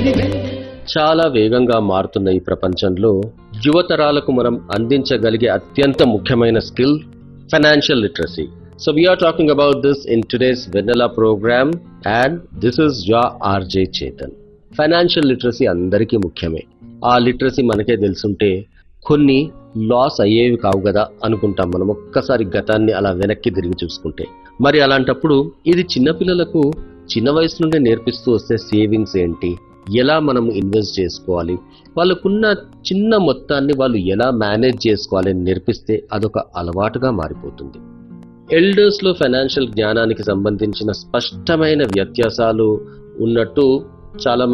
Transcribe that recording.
చాలా వేగంగా మారుతున్న ఈ ప్రపంచంలో యువతరాలకు మనం అందించగలిగే అత్యంత ముఖ్యమైన skill financial literacy so we're talking about this in today's Vennela program and this is ya RJ Chetan financial literacy అందరికీ ముఖ్యమే ఆ లిటరసీ మనకే తెలుసుంటే కొన్ని లాస్ అయ్యేవి కావు కదా అనుకుంటాం మనం ఒక్కసారి గతాన్ని అలా వెనక్కి తిరిగి చూసుకుంటే మరి అలాంటప్పుడు ఇది చిన్నపిల్లలకు చిన్న వయసు నుండే నేర్పిస్తూ వస్తే సేవింగ్స్ ఏంటి ఎలా మనం ఇన్వెస్ట్ చేసుకోవాలి వాళ్ళకున్న చిన్న మొత్తాన్ని వాళ్ళు ఎలా మేనేజ్ చేసుకోవాలి అని నేర్పిస్తే అదొక అలవాటుగా మారిపోతుంది ఎల్డర్స్ లో ఫైనాన్షియల్ జ్ఞానానికి సంబంధించిన స్పష్టమైన వ్యత్యాసాలు ఉన్నట్టు చాలా